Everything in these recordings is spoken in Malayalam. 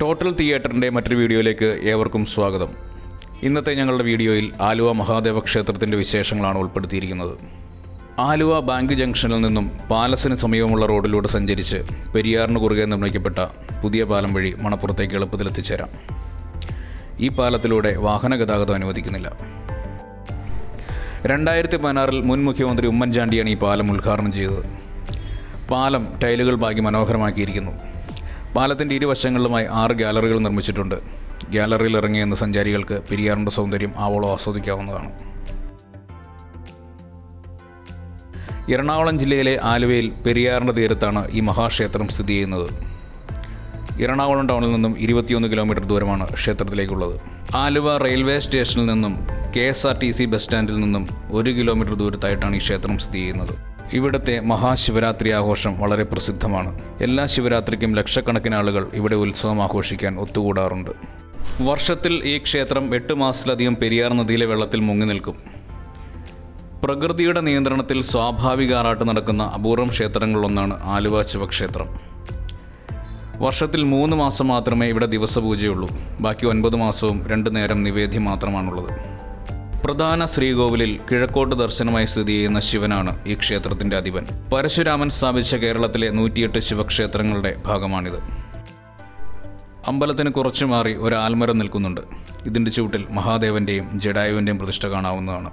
ടോട്ടൽ തിയേറ്ററിൻ്റെ മറ്റൊരു വീഡിയോയിലേക്ക് ഏവർക്കും സ്വാഗതം ഇന്നത്തെ ഞങ്ങളുടെ വീഡിയോയിൽ ആലുവ മഹാദേവ ക്ഷേത്രത്തിൻ്റെ വിശേഷങ്ങളാണ് ഉൾപ്പെടുത്തിയിരിക്കുന്നത് ആലുവ ബാങ്ക് ജംഗ്ഷനിൽ നിന്നും പാലസിന് സമീപമുള്ള റോഡിലൂടെ സഞ്ചരിച്ച് പെരിയാറിന് കുറുകെ നിർമ്മിക്കപ്പെട്ട പുതിയ പാലം വഴി മണപ്പുറത്തേക്ക് എളുപ്പത്തിൽ എത്തിച്ചേരാം ഈ പാലത്തിലൂടെ വാഹന ഗതാഗതം അനുവദിക്കുന്നില്ല രണ്ടായിരത്തി പതിനാറിൽ മുൻ മുഖ്യമന്ത്രി ഉമ്മൻചാണ്ടിയാണ് ഈ പാലം ഉദ്ഘാടനം ചെയ്തത് പാലം ടൈലുകൾ ബാക്കി മനോഹരമാക്കിയിരിക്കുന്നു പാലത്തിൻ്റെ ഇരുവശങ്ങളിലുമായി ആറ് ഗാലറികൾ നിർമ്മിച്ചിട്ടുണ്ട് ഗാലറിയിൽ ഇറങ്ങിയെന്ന സഞ്ചാരികൾക്ക് പെരിയാറിൻ്റെ സൗന്ദര്യം ആവോളം ആസ്വദിക്കാവുന്നതാണ് എറണാകുളം ജില്ലയിലെ ആലുവയിൽ പെരിയാറിൻ്റെ തീരത്താണ് ഈ മഹാക്ഷേത്രം സ്ഥിതി ചെയ്യുന്നത് എറണാകുളം ടൗണിൽ നിന്നും ഇരുപത്തിയൊന്ന് കിലോമീറ്റർ ദൂരമാണ് ക്ഷേത്രത്തിലേക്കുള്ളത് ആലുവ റെയിൽവേ സ്റ്റേഷനിൽ നിന്നും K S R T C bus സ്റ്റാൻഡിൽ നിന്നും ഒരു കിലോമീറ്റർ ദൂരത്തായിട്ടാണ് ഈ ക്ഷേത്രം സ്ഥിതി ചെയ്യുന്നത് ഇവിടുത്തെ മഹാശിവരാത്രി ആഘോഷം വളരെ പ്രസിദ്ധമാണ് എല്ലാ ശിവരാത്രിക്കും ലക്ഷക്കണക്കിന് ആളുകൾ ഇവിടെ ഉത്സവം ആഘോഷിക്കാൻ ഒത്തുകൂടാറുണ്ട് വർഷത്തിൽ ഈ ക്ഷേത്രം എട്ട് മാസത്തിലധികം പെരിയാർ നദിയിലെ വെള്ളത്തിൽ മുങ്ങി നിൽക്കും പ്രകൃതിയുടെ നിയന്ത്രണത്തിൽ സ്വാഭാവിക ആറാട്ട് നടക്കുന്ന അപൂർവം ക്ഷേത്രങ്ങളിലൊന്നാണ് ആലുവ ശിവക്ഷേത്രം വർഷത്തിൽ മൂന്ന് മാസം മാത്രമേ ഇവിടെ ദിവസപൂജയുള്ളൂ ബാക്കി ഒൻപത് മാസവും രണ്ട് നേരം നിവേദ്യം മാത്രമാണുള്ളത് പ്രധാന ശ്രീകോവിലിൽ കിഴക്കോട്ട് ദർശനമായി സ്ഥിതി ചെയ്യുന്ന ശിവനാണ് ഈ ക്ഷേത്രത്തിന്റെ അധിപൻ പരശുരാമൻ സ്ഥാപിച്ച കേരളത്തിലെ നൂറ്റിയെട്ട് ശിവക്ഷേത്രങ്ങളുടെ ഭാഗമാണിത് അമ്പലത്തിന് കുറച്ചു മാറി ഒരു ആൽമരം നിൽക്കുന്നുണ്ട് ഇതിന്റെ ചൂട്ടിൽ മഹാദേവന്റെയും ജഡായുവിന്റെയും പ്രതിഷ്ഠ കാണാവുന്നതാണ്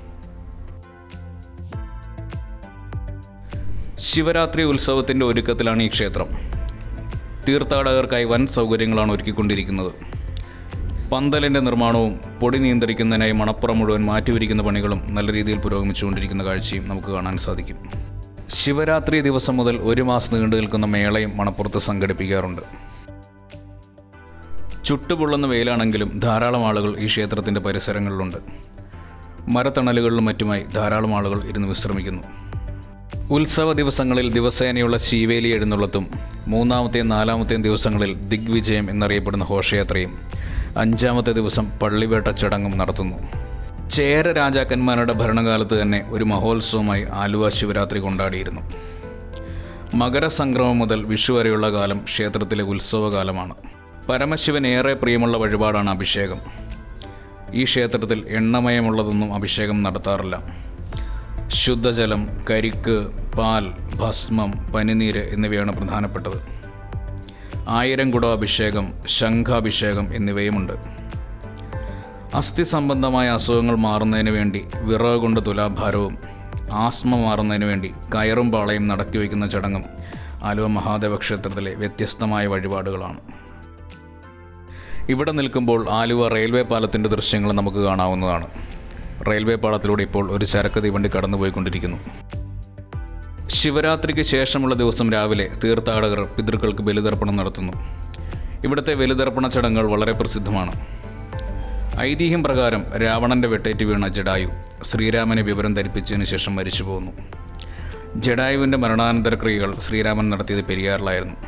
ശിവരാത്രി ഉത്സവത്തിന്റെ ഒരുക്കത്തിലാണ് ഈ ക്ഷേത്രം തീർത്ഥാടകർക്കായി വൻ സൗകര്യങ്ങളാണ് ഒരുക്കിക്കൊണ്ടിരിക്കുന്നത് പന്തലിൻ്റെ നിർമ്മാണവും പൊടി നിയന്ത്രിക്കുന്നതിനായി മണപ്പുറം മുഴുവൻ മാറ്റിവരിക്കുന്ന പണികളും നല്ല രീതിയിൽ പുരോഗമിച്ചുകൊണ്ടിരിക്കുന്ന കാഴ്ചയും നമുക്ക് കാണാൻ സാധിക്കും ശിവരാത്രി ദിവസം മുതൽ ഒരു മാസം നീണ്ടു നിൽക്കുന്ന മേളയും മണപ്പുറത്ത് സംഘടിപ്പിക്കാറുണ്ട് ചുട്ടുപൊള്ളുന്ന വെയിലാണെങ്കിലും ധാരാളം ആളുകൾ ഈ ക്ഷേത്രത്തിൻ്റെ പരിസരങ്ങളിലുണ്ട് മരത്തണലുകളിലും മറ്റുമായി ധാരാളം ആളുകൾ ഇരുന്ന് വിശ്രമിക്കുന്നു ഉത്സവ ദിവസങ്ങളിൽ ദിവസേനയുള്ള ശീവേലി എഴുന്നള്ളത്തും മൂന്നാമത്തെയും നാലാമത്തെയും ദിവസങ്ങളിൽ ദിഗ്വിജയം എന്നറിയപ്പെടുന്ന ഘോഷയാത്രയും അഞ്ചാമത്തെ ദിവസം പള്ളിവേട്ട ചടങ്ങും നടത്തുന്നു ചേര രാജാക്കന്മാരുടെ ഭരണകാലത്ത് തന്നെ ഒരു മഹോത്സവമായി ആലുവ ശിവരാത്രി കൊണ്ടാടിയിരുന്നു മകരസംക്രമം മുതൽ വിഷു വരെയുള്ള കാലം ക്ഷേത്രത്തിലെ ഉത്സവകാലമാണ് പരമശിവൻ ഏറെ പ്രിയമുള്ള വഴിപാടാണ് അഭിഷേകം ഈ ക്ഷേത്രത്തിൽ എണ്ണമയമുള്ളതൊന്നും അഭിഷേകം നടത്താറില്ല ശുദ്ധജലം കരിക്ക് പാൽ ഭസ്മം പനിനീര് എന്നിവയാണ് പ്രധാനപ്പെട്ടത് ആയിരം കുട അഭിഷേകം ശംഖാഭിഷേകം എന്നിവയുമുണ്ട് അസ്ഥി സംബന്ധമായ അസുഖങ്ങൾ മാറുന്നതിന് വേണ്ടി വിറക് കൊണ്ട് തുലാഭാരവും ആസ്മ മാറുന്നതിന് വേണ്ടി കയറും പാളയും നടക്കി വയ്ക്കുന്ന ചടങ്ങും ആലുവ മഹാദേവ ക്ഷേത്രത്തിലെ വ്യത്യസ്തമായ വഴിപാടുകളാണ് ഇവിടെ നിൽക്കുമ്പോൾ ആലുവ റെയിൽവേ പാലത്തിൻ്റെ ദൃശ്യങ്ങൾ നമുക്ക് കാണാവുന്നതാണ് റെയിൽവേ പാളത്തിലൂടെ ഇപ്പോൾ ഒരു ചരക്ക് തീവണ്ടി കടന്നുപോയിക്കൊണ്ടിരിക്കുന്നു ശിവരാത്രിക്ക് ശേഷമുള്ള ദിവസം രാവിലെ തീർത്ഥാടകർ പിതൃക്കൾക്ക് ബലിതർപ്പണം നടത്തുന്നു ഇവിടുത്തെ ബലിതർപ്പണ ചടങ്ങുകൾ വളരെ പ്രസിദ്ധമാണ് ഐതിഹ്യം പ്രകാരം രാവണന്റെ വെട്ടേറ്റ് വീണ ജഡായു ശ്രീരാമനെ വിവരം ധരിപ്പിച്ചതിന് ശേഷം മരിച്ചു പോകുന്നു ജഡായുവിൻ്റെ മരണാനന്തര ക്രിയകൾ ശ്രീരാമൻ നടത്തിയത് പെരിയാറിലായിരുന്നു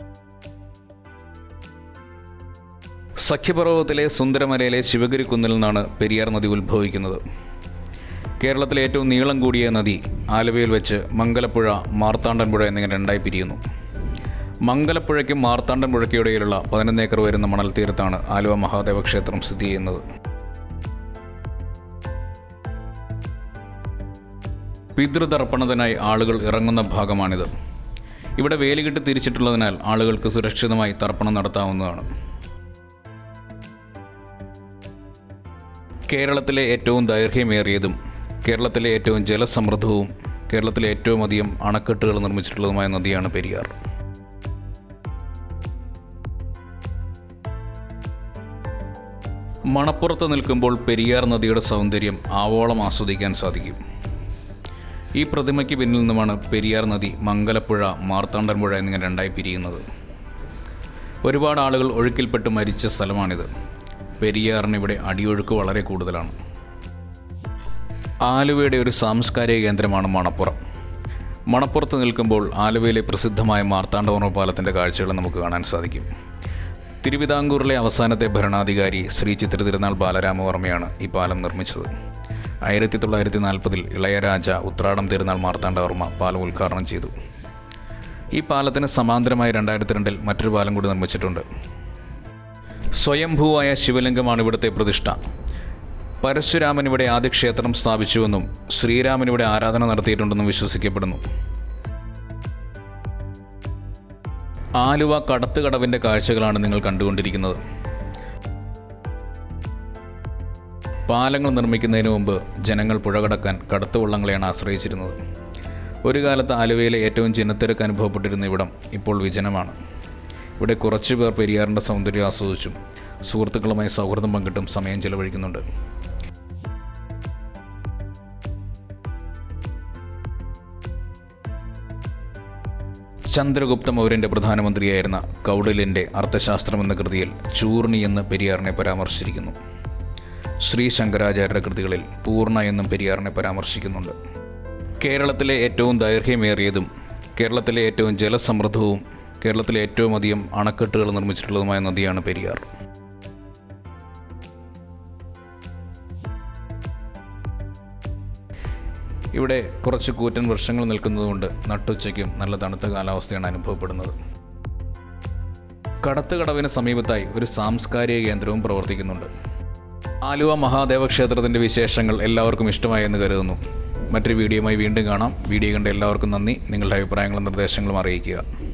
സഖ്യപർവ്വതത്തിലെ സുന്ദരമലയിലെ ശിവഗിരി കുന്നിൽ നിന്നാണ് പെരിയാർ നദി ഉത്ഭവിക്കുന്നത് കേരളത്തിലെ ഏറ്റവും നീളം കൂടിയ നദി ആലുവയിൽ വെച്ച് മംഗലപ്പുഴ മാർത്താണ്ഡൻപുഴ എന്നിങ്ങനെ രണ്ടായി പിരിയുന്നു മംഗലപ്പുഴയ്ക്കും മാർത്താണ്ഡൻപുഴയ്ക്കും ഇടയിലുള്ള പതിനൊന്ന് ഏക്കർ വരുന്ന മണൽ തീരത്താണ് ആലുവ മഹാദേവ ക്ഷേത്രം സ്ഥിതി ചെയ്യുന്നത് പിതൃതർപ്പണത്തിനായി ആളുകൾ ഇറങ്ങുന്ന ഭാഗമാണിത് ഇവിടെ വേലികെട്ട് തിരിച്ചിട്ടുള്ളതിനാൽ ആളുകൾക്ക് സുരക്ഷിതമായി തർപ്പണം നടത്താവുന്നതാണ് കേരളത്തിലെ ഏറ്റവും ദൈർഘ്യമേറിയതും കേരളത്തിലെ ഏറ്റവും ജലസമൃദ്ധവും കേരളത്തിലെ ഏറ്റവും അധികം അണക്കെട്ടുകൾ നിർമ്മിച്ചിട്ടുള്ളതുമായ നദിയാണ് പെരിയാർ മണപ്പുറത്ത് നിൽക്കുമ്പോൾ പെരിയാർ നദിയുടെ സൗന്ദര്യം ആവോളം ആസ്വദിക്കാൻ സാധിക്കും ഈ പ്രതിമയ്ക്ക് പിന്നിൽ നിന്നുമാണ് പെരിയാർ നദി മംഗലപ്പുഴ മാർത്താണ്ഡൻപുഴ എന്നിങ്ങനെ രണ്ടായി പിരിയുന്നത് ഒരുപാട് ആളുകൾ ഒഴുക്കിൽപ്പെട്ട് മരിച്ച സ്ഥലമാണിത് പെരിയാറിന് ഇവിടെ അടിയൊഴുക്ക് വളരെ കൂടുതലാണ് ആലുവയുടെ ഒരു സാംസ്കാരിക കേന്ദ്രമാണ് മണപ്പുറം മണപ്പുറത്ത് നിൽക്കുമ്പോൾ ആലുവയിലെ പ്രസിദ്ധമായ മാർത്താണ്ഡവർമ്മ പാലത്തിൻ്റെ കാഴ്ചകൾ നമുക്ക് കാണാൻ സാധിക്കും തിരുവിതാംകൂറിലെ അവസാനത്തെ ഭരണാധികാരി ശ്രീ ചിത്ര തിരുനാൾ ബാലരാമവർമ്മയാണ് ഈ പാലം നിർമ്മിച്ചത് ആയിരത്തി തൊള്ളായിരത്തി നാൽപ്പതിൽ ഇളയരാജ ഉത്രാടം തിരുനാൾ മാർത്താണ്ഡവർമ്മ പാലം ഉദ്ഘാടനം ചെയ്തു ഈ പാലത്തിന് സമാന്തരമായി രണ്ടായിരത്തി രണ്ടിൽ മറ്റൊരു പാലം കൂടി നിർമ്മിച്ചിട്ടുണ്ട് സ്വയംഭൂവായ ശിവലിംഗമാണ് ഇവിടുത്തെ പ്രതിഷ്ഠ പരശുരാമൻ ഇവിടെ ആദ്യ ക്ഷേത്രം സ്ഥാപിച്ചുവെന്നും ശ്രീരാമൻ ഇവിടെ ആരാധന നടത്തിയിട്ടുണ്ടെന്നും വിശ്വസിക്കപ്പെടുന്നു ആലുവ കടത്തുകടവിൻ്റെ കാഴ്ചകളാണ് നിങ്ങൾ കണ്ടുകൊണ്ടിരിക്കുന്നത് പാലങ്ങൾ നിർമ്മിക്കുന്നതിന് മുമ്പ് ജനങ്ങൾ പുഴ കടക്കാൻ കടത്തുവള്ളങ്ങളെയാണ് ആശ്രയിച്ചിരുന്നത് ഒരു കാലത്ത് ആലുവയിലെ ഏറ്റവും ജനത്തിരക്ക് അനുഭവപ്പെട്ടിരുന്ന ഇവിടം ഇപ്പോൾ വിജനമാണ് ഇവിടെ കുറച്ചു പേർ പെരിയാറിൻ്റെ സൗന്ദര്യം ആസ്വദിച്ചും സുഹൃത്തുക്കളുമായി സൗഹൃദം പങ്കിട്ടും സമയം ചെലവഴിക്കുന്നുണ്ട് ചന്ദ്രഗുപ്ത മൗര്യൻ്റെ പ്രധാനമന്ത്രിയായിരുന്ന കൗടില്യൻ്റെ അർത്ഥശാസ്ത്രം എന്ന കൃതിയിൽ ചൂർണി എന്ന് പെരിയാറിനെ പരാമർശിച്ചിരിക്കുന്നു ശ്രീ ശങ്കരാചാര്യരുടെ കൃതികളിൽ പൂർണ്ണ എന്നും പെരിയാറിനെ പരാമർശിക്കുന്നുണ്ട് കേരളത്തിലെ ഏറ്റവും ദൈർഘ്യമേറിയതും കേരളത്തിലെ ഏറ്റവും ജലസമൃദ്ധവും കേരളത്തിലെ ഏറ്റവും അധികം അണക്കെട്ടുകൾ നിർമ്മിച്ചിട്ടുള്ളതുമായ നദിയാണ് പെരിയാർ ഇവിടെ കുറച്ച് കൂറ്റൻ വൃക്ഷങ്ങൾ നിൽക്കുന്നതുകൊണ്ട് നട്ടുച്ചയ്ക്കും നല്ല തണുത്ത കാലാവസ്ഥയാണ് അനുഭവപ്പെടുന്നത് കടത്തുകടവിന് സമീപത്തായി ഒരു സാംസ്കാരിക കേന്ദ്രവും പ്രവർത്തിക്കുന്നുണ്ട് ആലുവ മഹാദേവ ക്ഷേത്രത്തിൻ്റെ വിശേഷങ്ങൾ എല്ലാവർക്കും ഇഷ്ടമായെന്ന് കരുതുന്നു മറ്റൊരു വീഡിയോയുമായി വീണ്ടും കാണാം വീഡിയോ കണ്ട എല്ലാവർക്കും നന്ദി നിങ്ങളുടെ അഭിപ്രായങ്ങളും നിർദ്ദേശങ്ങളും അറിയിക്കുക